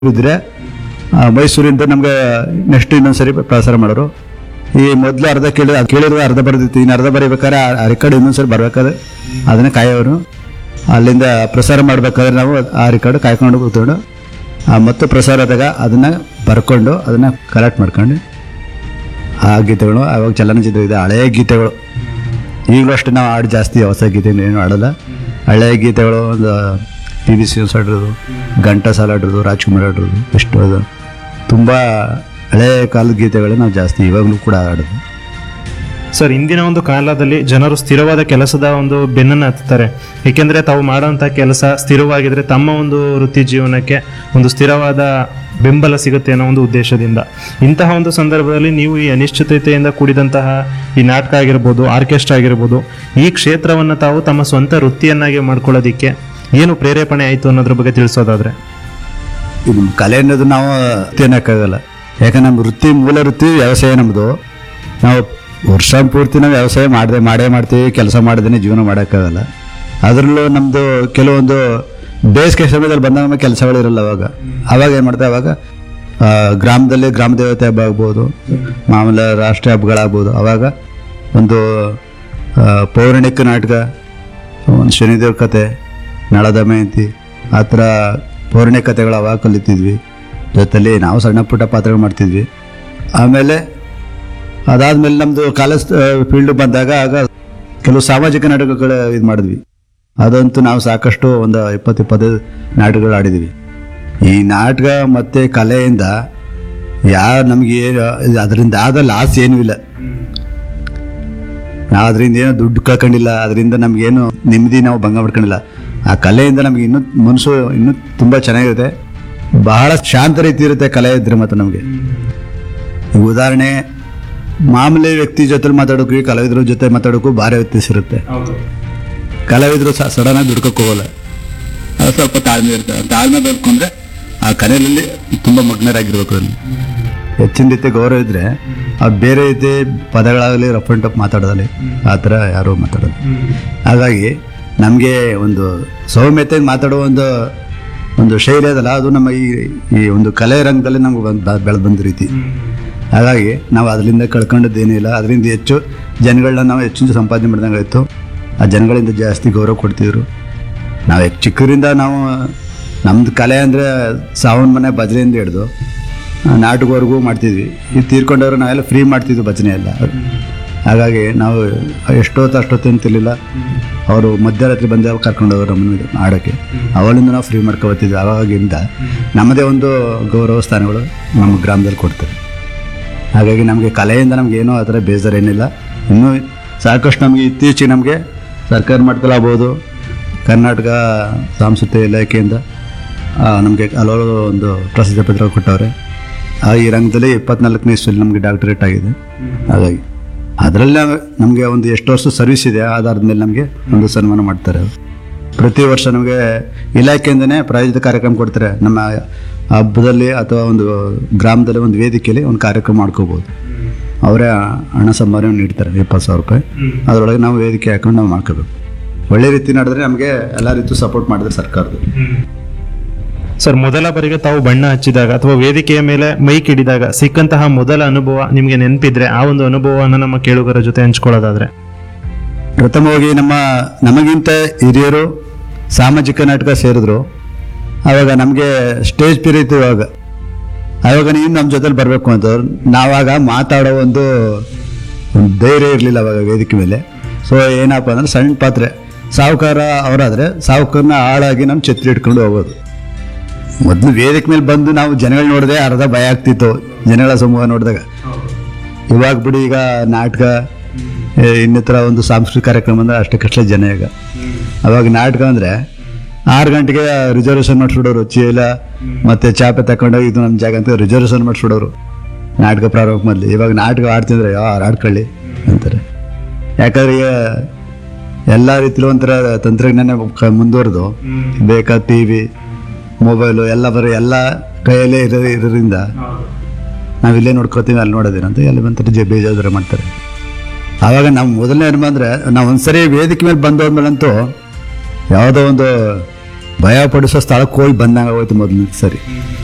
ಇದ್ರೆ ಆ, ಮೈಸೂರಿಂದ ನಮಗೆ ನೆಕ್ಸ್ಟ್ ಇನ್ನೊಂದ್ಸರಿ ಪ್ರಸಾರ ಮಾಡೋರು ಈ ಮೊದಲು ಅರ್ಧ ಕೇಳಿ ಕೇಳಿರುವ ಅರ್ಧ ಬರ್ದಿತ್ತು ಇನ್ನು ಅರ್ಧ ಬರೀಬೇಕಾದ್ರೆ ಆ- ಆ ರೆಕಾರ್ಡ್ ಇನ್ನೊಂದ್ಸರಿ ಬರ್ಬೇಕಾದ್ರೆ ಅದನ್ನ ಕಾಯೋರು ಅಲ್ಲಿಂದ ಪ್ರಸಾರ ಮಾಡ್ಬೇಕಾದ್ರೆ ನಾವು ಆ ರೆಕಾರ್ಡ್ ಕಾಯ್ಕೊಂಡು ಕೂತ್ಕೊಂಡು ಆ, ಮತ್ತು ಪ್ರಸಾರ ಆದಾಗ ಅದನ್ನ ಬರ್ಕೊಂಡು ಅದನ್ನ ಕಲೆಕ್ಟ್ ಮಾಡ್ಕೊಂಡು ಆ ಗೀತೆಗಳು ಅವಾಗ ಚಲನಚಿತ್ರ ಇದೆ ಹಳೆಯ ಗೀತೆಗಳು ಈಗಲೂ ಅಷ್ಟೇ ನಾವು ಹಾಡು ಜಾಸ್ತಿ ಹೊಸ ಗೀತೆ ಏನು ಆಡಲ್ಲ ಹಳೆಯ ಗೀತೆಗಳು ಒಂದು ಪಿ ವಿ ಸಿ ಆಡಿರೋದು ಘಂಟಸಾಲ ಆಡಿರೋದು ರಾಜ್ಕುಮಾರ್ ಆಡಿರೋದು ಎಷ್ಟು ಅದು ತುಂಬ ಹಳೆಯ ಕಾಲದ ಗೀತೆಗಳೇ ನಾವು ಜಾಸ್ತಿ ಇವಾಗಲೂ ಕೂಡ ಆಡೋದು ಸರ್ ಇಂದಿನ ಒಂದು ಕಾಲದಲ್ಲಿ ಜನರು ಸ್ಥಿರವಾದ ಕೆಲಸದ ಒಂದು ಬೆನ್ನನ್ನು ಹತ್ತಾರೆ ಏಕೆಂದರೆ ತಾವು ಮಾಡುವಂಥ ಕೆಲಸ ಸ್ಥಿರವಾಗಿದ್ರೆ ತಮ್ಮ ಒಂದು ವೃತ್ತಿ ಜೀವನಕ್ಕೆ ಒಂದು ಸ್ಥಿರವಾದ ಬೆಂಬಲ ಸಿಗುತ್ತೆ ಅನ್ನೋ ಒಂದು ಉದ್ದೇಶದಿಂದ ಇಂತಹ ಒಂದು ಸಂದರ್ಭದಲ್ಲಿ ನೀವು ಈ ಅನಿಶ್ಚಿತತೆಯಿಂದ ಕೂಡಿದಂತಹ ಈ ನಾಟಕ ಆಗಿರ್ಬೋದು ಆರ್ಕೆಸ್ಟ್ರಾ ಆಗಿರ್ಬೋದು ಈ ಕ್ಷೇತ್ರವನ್ನು ತಾವು ತಮ್ಮ ಸ್ವಂತ ವೃತ್ತಿಯನ್ನಾಗಿ ಮಾಡ್ಕೊಳ್ಳೋದಿಕ್ಕೆ ಏನು ಪ್ರೇರೇಪಣೆ ಆಯಿತು ಅನ್ನೋದ್ರ ಬಗ್ಗೆ ತಿಳಿಸೋದಾದ್ರೆ ಇದು ನಮ್ಮ ಕಲೆ ಅನ್ನೋದು ನಾವು ವೃತ್ತಿ ಅನ್ನೋಕ್ಕಾಗಲ್ಲ ಯಾಕಂದ್ರೆ ನಮ್ಮ ವೃತ್ತಿ ಮೂಲ ವೃತ್ತಿ ವ್ಯವಸಾಯ ನಮ್ಮದು ನಾವು ವರ್ಷ ಪೂರ್ತಿ ನಾವು ವ್ಯವಸಾಯ ಮಾಡದೆ ಮಾಡೇ ಮಾಡ್ತೀವಿ ಕೆಲಸ ಮಾಡದೇ ಜೀವನ ಮಾಡೋಕ್ಕಾಗಲ್ಲ ಅದರಲ್ಲೂ ನಮ್ಮದು ಕೆಲವೊಂದು ಬೇಸಿಗೆ ಸಮಯದಲ್ಲಿ ಬಂದಾಗ ನಮಗೆ ಕೆಲಸಗಳಿರಲ್ಲ ಅವಾಗ ಅವಾಗ ಏನು ಮಾಡ್ತಾರೆ ಅವಾಗ ಆ, ಗ್ರಾಮದಲ್ಲಿ ಗ್ರಾಮ ದೇವತೆ ಹಬ್ಬ ಆಗ್ಬೋದು ಮಾಮೂಲ ರಾಷ್ಟ್ರೀಯ ಹಬ್ಬಗಳಾಗ್ಬೋದು ಅವಾಗ ಒಂದು ಆ, ಪೌರಾಣಿಕ ನಾಟಕ ಒಂದು ಶನಿದೇವ್ರ ಕತೆ ನಳದ ಮಯಂತಿ ಆ ಥರ ಪೌರಾಣಿಕ ಕಥೆಗಳು ಅವಾಗ ಕಲಿತಿದ್ವಿ ಜೊತೆಲಿ ನಾವು ಸಣ್ಣ ಪುಟ್ಟ ಪಾತ್ರಗಳು ಮಾಡ್ತಿದ್ವಿ ಆಮೇಲೆ ಅದಾದ್ಮೇಲೆ ನಮ್ಮದು ಕಾಲೇಜ್ ಫೀಲ್ಡ್ ಬಂದಾಗ ಆಗ ಕೆಲವು ಸಾಮಾಜಿಕ ನಾಟಕಗಳು ಇದು ಮಾಡಿದ್ವಿ ಅದಂತೂ ನಾವು ಸಾಕಷ್ಟು ಒಂದು ಇಪ್ಪತ್ತು ಇಪ್ಪತ್ತೈದು ನಾಟಕಗಳು ಆಡಿದ್ವಿ ಈ ನಾಟಕ ಮತ್ತು ಕಲೆಯಿಂದ ಯಾರು ನಮಗೆ ಅದರಿಂದ ಆದ ಲಾಸ್ ಏನೂ ಇಲ್ಲ ನಾವು ಅದರಿಂದ ಏನೋ ದುಡ್ಡು ಕಳ್ಕೊಂಡಿಲ್ಲ ಅದರಿಂದ ನಮಗೇನು ನೆಮ್ಮದಿ ನಾವು ಭಂಗ ಮಾಡ್ಕೊಂಡಿಲ್ಲ ಆ ಕಲೆಯಿಂದ ನಮಗೆ ಇನ್ನೂ ಮನಸ್ಸು ಇನ್ನೂ ತುಂಬ ಚೆನ್ನಾಗಿರುತ್ತೆ ಬಹಳ ಶಾಂತ ರೀತಿ ಇರುತ್ತೆ ಕಲೆ ಇದ್ರೆ ಮತ್ತು ನಮಗೆ ಈಗ ಉದಾಹರಣೆ ಮಾಮೂಲಿ ವ್ಯಕ್ತಿ ಜೊತೆ ಮಾತಾಡೋಕ್ಕೂ ಈ ಕಲಾವಿದ್ರ ಜೊತೆ ಮಾತಾಡೋಕ್ಕೂ ಭಾರಿ ವ್ಯತ್ಯಾಸ ಇರುತ್ತೆ ಕಲಾವಿದರು ಸಡನ್ ಆಗಿ ದುಡ್ಕೋಕ್ ಹೋಗಲ್ಲ ಅದು ಸ್ವಲ್ಪ ತಾಳ್ಮೆ ಇರ್ತದೆ ತಾಳ್ಮೆ ಬೆಳ್ಕೊಂಡ್ರೆ ಆ ಕಲೆಯಲ್ಲಿ ತುಂಬ ಮಗ್ನರಾಗಿರ್ಬೇಕು ಅಲ್ಲಿ ಹೆಚ್ಚಿನ ರೀತಿ ಗೌರವ ಇದ್ರೆ ಅವ್ರು ಬೇರೆ ರೀತಿ ಪದಗಳಾಗಲಿ ರಫ್ ಅಂಡ್ ಟಫ್ ಮಾತಾಡೋದಲ್ಲಿ ಆ ಥರ ಯಾರೂ ಮಾತಾಡೋದು ಹಾಗಾಗಿ ನಮಗೆ ಒಂದು ಸೌಮ್ಯತೆ ಮಾತಾಡೋ ಒಂದು ಒಂದು ಶೈಲಿ ಅದಲ್ಲ ಅದು ನಮ್ಮ ಈ ಈ ಒಂದು ಕಲೆ ರಂಗದಲ್ಲಿ ನಮ್ಗೆ ಬಂದು ಬೆಳೆದು ಬಂದ ರೀತಿ ಹಾಗಾಗಿ ನಾವು ಅದರಿಂದ ಕಳ್ಕೊಂಡದ್ದೇನಿಲ್ಲ ಅದರಿಂದ ಹೆಚ್ಚು ಜನಗಳನ್ನ ನಾವು ಹೆಚ್ಚು ಸಂಪಾದನೆ ಮಾಡಿದಂಗೆ ಆಯಿತು ಆ ಜನಗಳಿಂದ ಜಾಸ್ತಿ ಗೌರವ ಕೊಡ್ತಿದ್ರು ನಾವು ಹೆಚ್ಚು ಚಿಕ್ಕರಿಂದ ನಾವು ನಮ್ಮದು ಕಲೆ ಅಂದರೆ ಸಾವನ್ ಮನೆ ಭಜನೆಯಿಂದ ಹಿಡ್ದು ಆ, ನಾಟಕವರೆಗೂ ಮಾಡ್ತಿದ್ವಿ ಇದು ತೀರ್ಕೊಂಡವ್ರು ನಾವೆಲ್ಲ ಫ್ರೀ ಮಾಡ್ತಿದ್ವಿ ಭಜನೆ ಎಲ್ಲ ಹಾಗಾಗಿ ನಾವು ಎಷ್ಟೊತ್ತು ಅಷ್ಟೊತ್ತು ಅಂತಿರ್ಲಿಲ್ಲ ಅವರು ಮಧ್ಯರಾತ್ರಿ ಬಂದಾಗ ಕರ್ಕೊಂಡವ್ರು ನಮ್ಮನ್ನು ಆಡೋಕ್ಕೆ ಅವಳಿಂದ ನಾವು ಫ್ರೀ ಮಾಡ್ಕೊಬತ್ತಿದ್ವಿ ಅವಾಗಿಂದ ನಮ್ಮದೇ ಒಂದು ಗೌರವ ಸ್ಥಾನಗಳು ನಮ್ಮ ಗ್ರಾಮದಲ್ಲಿ ಕೊಡ್ತಾರೆ ಹಾಗಾಗಿ ನಮಗೆ ಕಲೆಯಿಂದ ನಮ್ಗೆ ಏನೋ ಆ ಥರ ಬೇಜಾರೇನಿಲ್ಲ ಇನ್ನೂ ಸಾಕಷ್ಟು ನಮಗೆ ಇತ್ತೀಚೆಗೆ ನಮಗೆ ಸರ್ಕಾರ ಮಟ್ಟದಲ್ಲಿ ಆಗ್ಬೋದು ಕರ್ನಾಟಕ ಸಾಂಸ್ಕೃತಿಕ ಇಲಾಖೆಯಿಂದ ನಮಗೆ ಹಲವಾರು ಒಂದು ಪ್ರಸಿದ್ಧ ಪತ್ರ ಕೊಟ್ಟವ್ರೆ ಆ ಈ ರಂಗದಲ್ಲಿ ಇಪ್ಪತ್ನಾಲ್ಕನೇ ಇಸ್ವಿಯಲ್ಲಿ ನಮಗೆ ಡಾಕ್ಟರೇಟ್ ಆಗಿದೆ ಹಾಗಾಗಿ ಅದರಲ್ಲಿ ನಮಗೆ ಒಂದು ಎಷ್ಟು ವರ್ಷ ಸರ್ವಿಸ್ ಇದೆ ಆ ಆಧಾರದ ಮೇಲೆ ನಮಗೆ ಒಂದು ಸನ್ಮಾನ ಮಾಡ್ತಾರೆ ಅವ್ರು. ಪ್ರತಿ ವರ್ಷ ನಮಗೆ ಇಲಾಖೆಯಿಂದನೇ ಪ್ರಾಯೋಜಿತ ಕಾರ್ಯಕ್ರಮ ಕೊಡ್ತಾರೆ ನಮ್ಮ ಹಬ್ಬದಲ್ಲಿ ಅಥವಾ ಒಂದು ಗ್ರಾಮದಲ್ಲಿ ಒಂದು ವೇದಿಕೆಯಲ್ಲಿ ಒಂದು ಕಾರ್ಯಕ್ರಮ ಮಾಡ್ಕೋಬೋದು ಅವರೇ ಹಣ ಸಂಭಾವನೆ ನೀಡ್ತಾರೆ ಇಪ್ಪತ್ತು ಸಾವಿರ ರೂಪಾಯಿ ಅದರೊಳಗೆ ನಾವು ವೇದಿಕೆ ಹಾಕೊಂಡು ನಾವು ಮಾಡ್ಕೋಬೇಕು ಒಳ್ಳೆ ರೀತಿ ನಡೆದ್ರೆ ನಮಗೆ ಎಲ್ಲ ರೀತಿ ಸಪೋರ್ಟ್ ಮಾಡಿದ್ರೆ ಸರ್ಕಾರದ್ದು ಸರ್ ಮೊದಲ ಬಾರಿಗೆ ತಾವು ಬಣ್ಣ ಹಚ್ಚಿದಾಗ ಅಥವಾ ವೇದಿಕೆಯ ಮೇಲೆ ಮೈಕ್ ಹಿಡಿದಾಗ ಸಿಕ್ಕಂತಹ ಮೊದಲ ಅನುಭವ ನಿಮಗೆ ನೆನಪಿದ್ರೆ ಆ ಒಂದು ಅನುಭವವನ್ನು ನಮ್ಮ ಕೇಳುಗರ ಜೊತೆ ಹಂಚ್ಕೊಳ್ಳೋದಾದ್ರೆ ಪ್ರಥಮವಾಗಿ ನಮ್ಮ ನಮಗಿಂತ ಹಿರಿಯರು ಸಾಮಾಜಿಕ ನಾಟಕ ಸೇರಿದ್ರು ಆವಾಗ ನಮಗೆ ಸ್ಟೇಜ್ ಪೀರ್ ಇತ್ತು ಇವಾಗ ಆವಾಗ ನೀನು ನಮ್ಮ ಜೊತೆಲಿ ಬರಬೇಕು ಅಂತ ನಾವಾಗ ಮಾತಾಡೋ ಒಂದು ಒಂದು ಧೈರ್ಯ ಇರಲಿಲ್ಲ ಅವಾಗ ವೇದಿಕೆ ಮೇಲೆ ಸೊ ಏನಪ್ಪ ಅಂದ್ರೆ ಸಣ್ಣ ಪಾತ್ರೆ ಸಾಹುಕಾರ ಅವರಾದರೆ ಸಾಹುಕಾರನ ಆಳಾಗಿ ನಮ್ಮ ಛತ್ರಿ ಇಟ್ಕೊಂಡು ಹೋಗೋದು ಮೊದಲು ವೇದಿಕೆ ಮೇಲೆ ಬಂದು ನಾವು ಜನಗಳು ನೋಡಿದೆ ಅರ್ಧ ಭಯ ಆಗ್ತಿತ್ತು ಜನಗಳ ಸಮೂಹ ನೋಡಿದಾಗ ಇವಾಗ ಬಿಡಿ ಈಗ ನಾಟಕ ಏ, ಇನ್ನಿತರ ಒಂದು ಸಾಂಸ್ಕೃತಿಕ ಕಾರ್ಯಕ್ರಮ ಅಂದ್ರೆ ಅಷ್ಟಕ್ಕಷ್ಟೇ ಜನ ಈಗ ಅವಾಗ ನಾಟಕ ಅಂದ್ರೆ ಆರು ಗಂಟೆಗೆ ರಿಸರ್ವೇಷನ್ ಮಾಡಿಸ್ಬಿಡೋರು ಚೀಲ ಮತ್ತೆ ಚಾಪೆ ತಗೊಂಡೋಗಿ ಇದು ನಮ್ಮ ಜಾಗ ಅಂತ ರಿಸರ್ವೇಷನ್ ಮಾಡಿಸ್ಬಿಡೋರು ನಾಟಕ ಪ್ರಾರಂಭ ಮೊದಲು ಇವಾಗ ನಾಟಕ ಆಡ್ತಿದ್ರೆ ಯಾರು ಆಡ್ಕೊಳ್ಳಿ ಅಂತಾರೆ ಯಾಕಂದ್ರೆ ಈಗ ಎಲ್ಲ ರೀತಿಲೂ ಒಂಥರ ತಂತ್ರಜ್ಞಾನ ಕ- ಮುಂದುವರೆದು ಬೇಕಾದ ಟಿ ವಿ ಮೊಬೈಲು ಎಲ್ಲ ಬರೀ ಎಲ್ಲ ಕೈಯಲ್ಲೇ ಇರೋ ಇರೋದ್ರಿಂದ ನಾವು ಇಲ್ಲೇ ನೋಡ್ಕೋತೀವಿ ಅಲ್ಲಿ ನೋಡೋದೇನಂತ ಎಲ್ಲಿ ಬಂತಾರೆ ಜೆ ಬೇಜಾದ್ರೆ ಮಾಡ್ತಾರೆ ಆವಾಗ ನಾವು ಮೊದಲನೇ ಅನುಭವ ಅಂದರೆ ನಾವು ಒಂದ್ಸರಿ ವೇದಿಕೆ ಮೇಲೆ ಬಂದೋದ್ಮೇಲಂತೂ ಯಾವುದೋ ಒಂದು ಭಯ ಪಡಿಸೋ ಸ್ಥಳಕ್ಕೆ ಹೋಗಿ ಬಂದಂಗೆ ಆಗೋಯ್ತು ಮೊದಲನೇ ಸರಿ